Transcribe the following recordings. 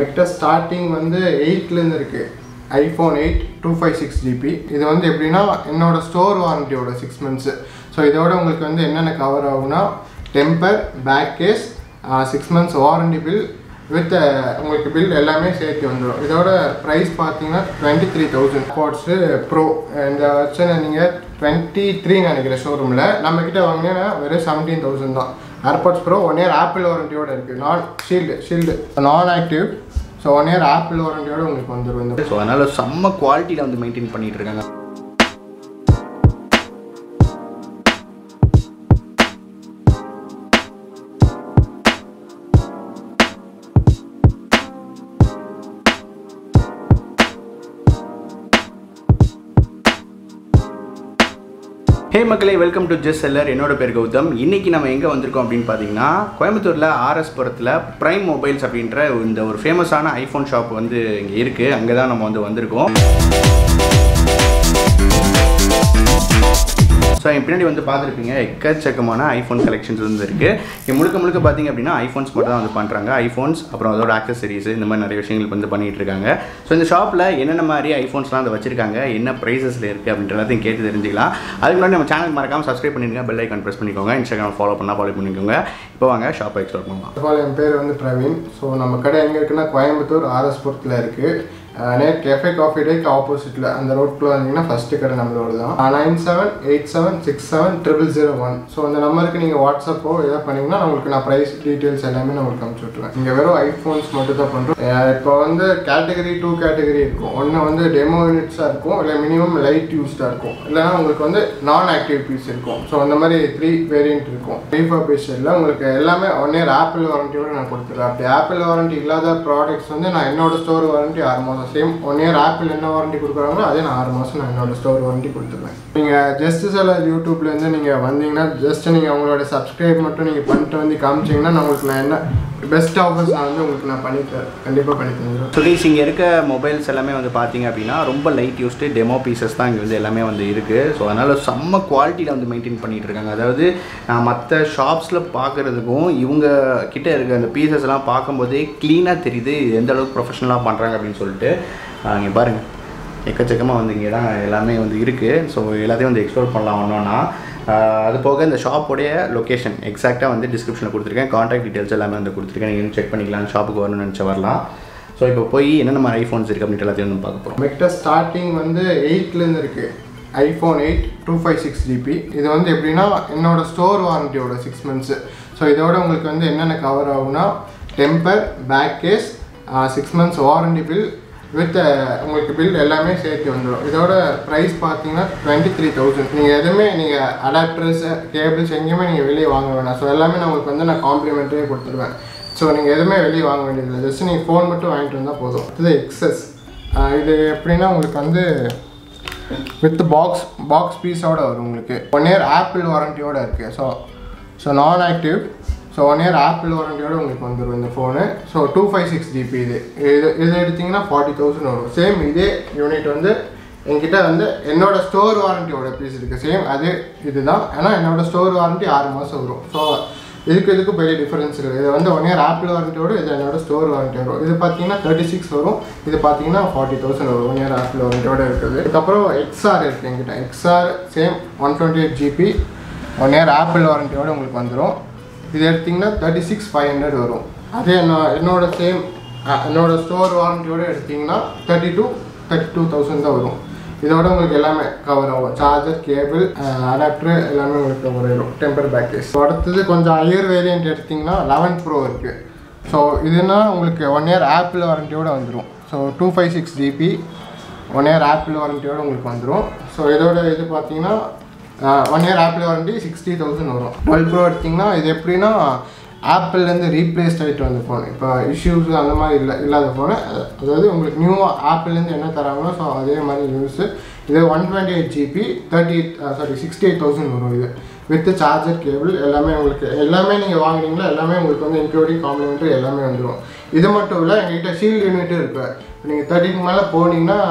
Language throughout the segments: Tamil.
நம்மக்கிட்ட ஸ்டார்டிங் வந்து எயிட்லேருந்து இருக்குது iPhone eight two five six GB இது வந்து எப்படின்னா என்னோட ஸ்டோர் வாரண்டியோட சிக்ஸ் மந்த்ஸு ஸோ இதோட உங்களுக்கு வந்து என்னென்ன கவர் ஆகும்னா temper back case six months warranty bill with உங்களுக்கு பில் எல்லாமே சேர்த்து வந்துடும் இதோட ப்ரைஸ் பார்த்தீங்கன்னா twenty three thousand sports bro இந்த வருஷம் நீங்கள் டுவெண்ட்டி த்ரீ நினைக்கிறேன் ஷோரூமில் நம்மக்கிட்ட வாங்கினீங்கன்னா வெறும் செவன்டீன் தௌசண்ட் தான் AirPods pro one year Apple வாரண்டியோட இருக்குது non shield shield non active so one year Apple வாரண்டியோட உங்களுக்கு வந்துடும் இந்த ஸோ அதனால் செம்ம குவாலிட்டியில் வந்து மெயின்டைன் பண்ணிட்டு இருக்காங்க ஹே மக்களே வெல்கம் டு ஜெஸ் செல்லர் என்னோட பேர் கௌதம் இன்னைக்கு நம்ம எங்கே வந்திருக்கோம் அப்படின்னு பார்த்தீங்கன்னா கோயம்புத்தூரில் ஆர்எஸ் புரத்தில் ப்ரைம் மொபைல்ஸ் அப்படின்ற இந்த ஒரு ஃபேமஸான ஐஃபோன் ஷாப் வந்து இங்கே இருக்குது அங்கே தான் நம்ம வந்து வந்திருக்கோம் ஸோ என் பின்னாடி வந்து பார்த்துருப்பீங்க எக்கச்சக்கமான ஐஃபோன் கலெக்ஷன்ஸ் வந்து இருக்குது இங்கே முழுக்க முழுக்க பார்த்தீங்க அப்படின்னா ஐஃபோன்ஸ் மட்டும் தான் வந்து பண்ணுறாங்க ஐஃபோன்ஸ் அப்புறம் அதோட ஆக்சசரிஸ் இந்த மாதிரி நிறைய விஷயங்கள் வந்து பண்ணிகிட்டு இருக்காங்க ஸோ இந்த ஷாப்பில் என்னென்ன மாதிரி ஐஃபோன்ஸ்லாம் வந்து வச்சிருக்காங்க என்ன ப்ரைஸஸில் இருக்குது அப்படின்ற எல்லாத்தையும் கேட்டு தெரிஞ்சுக்கலாம் அதுக்கு முன்னாடி நம்ம சேனல் மறக்காமல் சப்ஸ்கிரைப் பண்ணிடுங்க பெல் ஐக்கான் ப்ரெஸ் பண்ணிக்கோங்க இன்ஸ்டாகிராம் ஃபாலோ பண்ணால் ஃபாலோ பண்ணிக்கோங்க இப்போ வாங்க ஷாப்பை எக்ஸ்ப்ளோர் பண்ணலாம் ஃபர்ஸ்ட் ஆஃப் ஆல் என் பேர் வந்து பிரவீன் ஸோ நம்ம கடை எங்கே இருக்குன்னா கோயம்புத்தூர் ஆர்எஸ்புரத்தில் இருக்குது நேர் கெஃபே காஃபி டேக்கு ஆப்போசிட்டில் அந்த ரோட்குள்ளே வந்தீங்கன்னா ஃபஸ்ட்டு கடை நம்மளோட தான் nine seven eight seven six seven triple zero one so அந்த நம்பருக்கு நீங்கள் வாட்ஸ்அப்போ எதாவது பண்ணிங்கன்னா நான் உங்களுக்கு நான் ப்ரைஸ் டீட்டெயில்ஸ் எல்லாமே நான் உங்களுக்கு அனுப்பிச்சி விட்ருவேன் இங்கே வெறும் ஐஃபோன்ஸ் மட்டும் தான் பண்ணுறோம் இப்போ வந்து கேட்டகரி டூ கேட்டகரி இருக்கும் ஒன்று வந்து டெமோ யூனிட்ஸாக இருக்கும் இல்லை மினிமம் லைட் யூஸ்டாக இருக்கும் இல்லைன்னா உங்களுக்கு வந்து நான் ஆக்டிவ் பீஸ் இருக்கும் ஸோ அந்த மாதிரி த்ரீ வேரியன்ட் இருக்கும் ரீஃபா பேஷனில் உங்களுக்கு எல்லாமே ஒன் இயர் ஆப்பிள் வாரண்டியோட நான் கொடுத்துருவேன் அப்படி ஆப்பிள் வாரண்டி இல்லாத ப்ராடக்ட்ஸ் வந்து நான் என்னோட ஸ்டோர் வாரண்டி ஆறு மாதம் சேம் ஒன் இயர் ஆப்பிள் என்ன வாரண்டி கொடுக்குறாங்களோ அதே நான் ஆறு மாதம் நான் என்னோட ஸ்டோர் வாரண்டி கொடுத்துருவேன் நீங்கள் ஜஸ்ட் செல்லர் யூடியூப்லேருந்து நீங்கள் வந்தீங்கன்னா ஜஸ்ட் நீங்கள் உங்களோட சப்ஸ்கிரைப் மட்டும் நீங்கள் பண்ணிட்டு வந்து காமிச்சிங்கன்னா நான் உங்களுக்கு நான் என்ன பெஸ்ட் ஆஃபர்ஸ் நான் வந்து உங்களுக்கு நான் பண்ணி தரேன் கண்டிப்பாக பண்ணி தந்துடுவேன் சுரேஷ் இங்கே இருக்க மொபைல்ஸ் எல்லாமே வந்து பார்த்தீங்க அப்படின்னா ரொம்ப லைட் யூஸ்டு டெமோ பீசஸ் தான் இங்கே வந்து எல்லாமே வந்து இருக்குது ஸோ அதனால் செம்ம குவாலிட்டியில் வந்து மெயின்டைன் பண்ணிகிட்டு இருக்காங்க அதாவது நான் மற்ற ஷாப்ஸில் பார்க்குறதுக்கும் இவங்க கிட்ட இருக்க அந்த பீசஸ் எல்லாம் பார்க்கும்போதே க்ளீனாக தெரியுது இது எந்த அளவுக்கு ப்ரொஃபஷனலாக பண்ணுறாங்க அப்படின்னு சொல்லிட்டு இங்கே பாருங்கள் எக்கச்சக்கமாக வந்து இங்கே தான் எல்லாமே வந்து இருக்குது ஸோ எல்லாத்தையும் வந்து எக்ஸ்ப்ளோர் பண்ணலாம் ஒன்றோன்னா அது போக இந்த ஷாப்போடைய லொக்கேஷன் எக்ஸாக்டாக வந்து டிஸ்கிரிப்ஷனில் கொடுத்துருக்கேன் காண்டாக்ட் டீட்டெயில்ஸ் எல்லாமே வந்து கொடுத்துருக்கேன் நீங்கள் செக் பண்ணிக்கலாம் ஷாப்புக்கு வரணும்னு நினச்ச வரலாம் ஸோ இப்போ போய் என்னென்ன மாதிரி ஐஃபோன்ஸ் இருக்குது அப்படின்ட்டு எல்லாத்தையும் வந்து பார்க்க போகிறோம் நம்மகிட்ட ஸ்டார்டிங் வந்து எயிட்லேருந்து இருக்குது iPhone eight two five six GB இது வந்து எப்படின்னா என்னோட ஸ்டோர் வாரண்டியோட சிக்ஸ் மந்த்ஸு ஸோ இதோட உங்களுக்கு வந்து என்னென்ன கவர் ஆகும்னா temper back case six months warranty bill with உங்களுக்கு பில் எல்லாமே சேர்த்து வந்துடும் இதோட ப்ரைஸ் பார்த்தீங்கன்னா டுவெண்ட்டி த்ரீ தௌசண்ட் நீங்கள் எதுவுமே நீங்கள் அடாப்டர்ஸ் கேபிள்ஸ் எங்கேயுமே நீங்கள் வெளியே வாங்க வேணாம் ஸோ எல்லாமே நான் உங்களுக்கு வந்து நான் காம்ப்ளிமெண்ட்டே கொடுத்துருவேன் ஸோ நீங்கள் எதுவுமே வெளியே வாங்க வேண்டியதில்லை ஜஸ்ட் நீங்கள் ஃபோன் மட்டும் வாங்கிட்டு வந்தால் போதும் இது எக்ஸஸ் இது எப்படின்னா உங்களுக்கு வந்து வித் பாக்ஸ் பாக்ஸ் பீஸோட வரும் உங்களுக்கு ஒன் இயர் ஆப்பிள் வாரண்டியோட இருக்குது so so non active so one year Apple வாரண்டியோட உங்களுக்கு வந்துடும் இந்த phone so two five six GB இது இது இது எடுத்திங்கன்னா ஃபார்ட்டி தௌசண்ட் வரும் சேம் இதே யூனிட் வந்து என்கிட்ட வந்து என்னோட ஸ்டோர் வாரண்டியோட பீஸ் இருக்குது சேம் அதே இதுதான் ஏன்னா என்னோட ஸ்டோர் வாரண்டி ஆறு மாதம் வரும் ஸோ இதுக்கு இதுக்கு பெரிய டிஃபரன்ஸ் இருக்குது இது வந்து ஒன் இயர் ஆப்பிள் வாரண்டியோட இது என்னோட ஸ்டோர் வாரண்டி வரும் இது பார்த்தீங்கன்னா தேர்ட்டி சிக்ஸ் வரும் இது பார்த்தீங்கன்னா ஃபார்ட்டி தௌசண்ட் வரும் ஒன் இயர் ஆப்பிள் வாரண்டியோட இருக்குது அதுக்கப்புறம் எக்ஸ்ஆர் இருக்குது என்கிட்ட XR same one twenty eight GB one year Apple வாரண்டியோட உங்களுக்கு வந்துடும் இது எடுத்திங்கன்னா தேர்ட்டி சிக்ஸ் ஃபைவ் ஹண்ட்ரட் வரும் அதே என்ன என்னோட சேம் என்னோட ஸ்டோர் வாரண்டியோட எடுத்திங்கன்னா thirty two thirty two thousand தான் வரும் இதோட உங்களுக்கு எல்லாமே கவர் ஆகும் சார்ஜர் கேபிள் அடாப்டர் எல்லாமே உங்களுக்கு கவர் ஆயிடும் டெம்பர் பேக்கேஜ் அடுத்தது கொஞ்சம் ஹையர் வேரியன்ட் எடுத்திங்கன்னா லெவன் ப்ரோ இருக்குது ஸோ இதுனா உங்களுக்கு ஒன் இயர் ஆப்பிள் வாரண்டியோட வந்துடும் so two five six GB one year Apple வாரண்டியோட உங்களுக்கு வந்துடும் ஸோ இதோட இது பார்த்தீங்கன்னா one year Apple warranty sixty thousand வரும் டுவெல் ப்ரோ எடுத்திங்கன்னா இது எப்படின்னா ஆப்பிள்லேருந்து ரீப்ளேஸ்ட் ஆகிட்டு வந்த ஃபோன் இப்போ இஷ்யூஸ் அந்த மாதிரி இல்லை இல்லாத ஃபோனு அதாவது உங்களுக்கு நியூவாக ஆப்பிள்லேருந்து என்ன தராங்களோ ஸோ அதே மாதிரி யூஸு இது one twenty eight GB thirty eight sorry sixty eight thousand வரும் இது வித் சார்ஜர் கேபிள் எல்லாமே உங்களுக்கு எல்லாமே நீங்கள் வாங்குனீங்களா எல்லாமே உங்களுக்கு வந்து இன்க்ளூடிங் காம்ப்ளிமெண்ட்ரி எல்லாமே வந்துடும் இது மட்டும் இல்லை எங்ககிட்ட ஷீல்டு யூனிட்டும் இருக்குது நீங்கள் தேர்ட்டிக்கு மேலே போனீங்கன்னா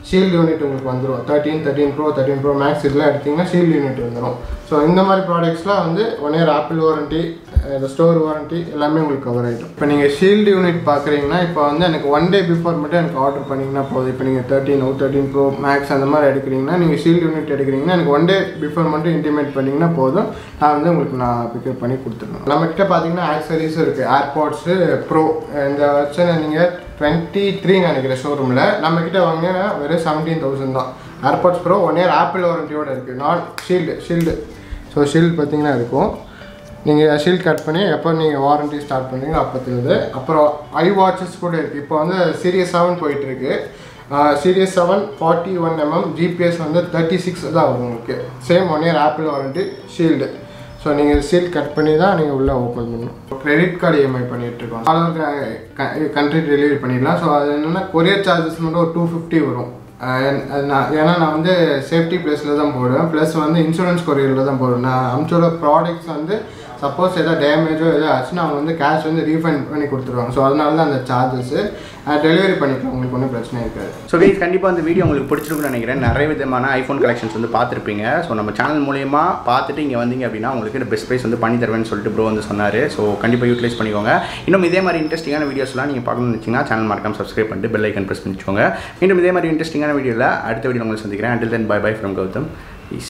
ஷீல்டு யூனிட் உங்களுக்கு வந்துடும் thirteen thirteen pro thirteen pro max இதெல்லாம் எடுத்திங்கன்னா ஷீல்டு யூனிட் வந்துடும் ஸோ இந்த மாதிரி ப்ராடக்ட்ஸ்லாம் வந்து one year Apple warranty store warranty எல்லாமே உங்களுக்கு கவர் ஆகிடும் இப்போ நீங்கள் ஷீல்டு யூனிட் பார்க்குறீங்கன்னா இப்போ வந்து எனக்கு ஒன் டே பிஃபோர் மட்டும் எனக்கு ஆர்டர் பண்ணிங்கன்னா போதும் இப்போ நீங்கள் தேர்ட்டின் ஓ தேர்ட்டின் ப்ரோ மேக்ஸ் அந்த மாதிரி எடுக்கிறீங்கன்னா நீங்கள் ஷீல்டு யூனிட் எடுக்கிறீங்கன்னா எனக்கு ஒன் டே பிஃபோர் மட்டும் இன்டிமேட் பண்ணிங்கன்னா போதும் நான் வந்து உங்களுக்கு நான் பிக்கப் பண்ணி கொடுத்துருவேன் நம்மக்கிட்ட பார்த்தீங்கன்னா ஆக்சரிஸும் இருக்குது ஏர்பாட்ஸு ப்ரோ இந்த வருஷம் நீங்கள் டுவெண்ட்டி த்ரீ நினைக்கிறேன் ஷோரூமில் நம்மக்கிட்ட வாங்கினா வெறும் செவன்டீன் தௌசண்ட் தான் AirPods pro one year Apple வாரண்டியோட இருக்குது non shield shield so shield பார்த்தீங்கன்னா இருக்கும் நீங்கள் ஷீல்ட் கட் பண்ணி எப்போ நீங்கள் வாரண்டி ஸ்டார்ட் பண்ணுறீங்க அப்போத்துலேருந்து அப்புறம் ஐ வாட்சஸ் கூட இருக்குது இப்போ வந்து சீரியஸ் செவன் போயிட்டுருக்கு series seven forty one mm GPS வந்து தேர்ட்டி சிக்ஸ் தான் வரும் உங்களுக்கு same one year Apple warranty shield so நீங்கள் சீல் கட் பண்ணி தான் நீங்கள் உள்ளே ஓப்பன் பண்ணணும் கிரெடிட் கார்டு இஎம்ஐ பண்ணிகிட்ருக்கோம் அளவுக்கு கண்ட்ரி டெலிவரி பண்ணிடலாம் ஸோ அது என்னென்னா கொரியர் சார்ஜஸ் மட்டும் ஒரு டூ ஃபிஃப்டி வரும் அஹ் என்- அது நான் ஏன்னா நான் வந்து சேஃப்டி ப்ளஸில் தான் போடுவேன் ப்ளஸ் வந்து இன்சூரன்ஸ் கொரியரில் தான் போடுவேன் நான் அமிச்சோட ப்ராடக்ட்ஸ் வந்து சப்போஸ் எதாவது டேமேஜோ எதோ ஆச்சுன்னா அவங்க வந்து கேஷ் வந்து ரீஃபண்ட் பண்ணி கொடுத்துருவாங்க ஸோ அதனால தான் அந்த சார்ஜஸ்ஸு டெலிவரி பண்ணிக்கலாம் உங்களுக்கு ஒன்றும் பிரச்சனை இருக்காது ஸோ கைஸ் கண்டிப்பாக இந்த வீடியோ உங்களுக்கு பிடிச்சிருக்குன்னு நினைக்கிறேன் நிறைய விதமான ஐஃபோன் கலெக்ஷன்ஸ் வந்து பார்த்துருப்பீங்க ஸோ நம்ம சேனல் மூலியமா பார்த்துட்டு இங்கே வந்தீங்க அப்படின்னா உங்களுக்கு பெஸ்ட் ப்ரைஸ் வந்து பண்ணி தருவேன்னு சொல்லிட்டு ப்ரோ வந்து சொன்னார் ஸோ கண்டிப்பாக யூட்டிலைஸ் பண்ணிக்கோங்க இன்னும் இதே மாதிரி இன்ட்ரெஸ்டிங்கான வீடியோஸ்லாம் நீங்கள் பார்க்கணும்னு வச்சிங்கன்னா சேனல் மறக்காம சப்ஸ்கிரைப் பண்ணிட்டு பெல் ஐக்கன் ப்ரெஸ் பண்ணிக்கோங்க மீண்டும் இதே மாதிரி இன்ட்ரெஸ்டிங்கான வீடியோவில் அடுத்த வீடியோ உங்களை சந்திக்கிறேன் until then bye bye from Gautham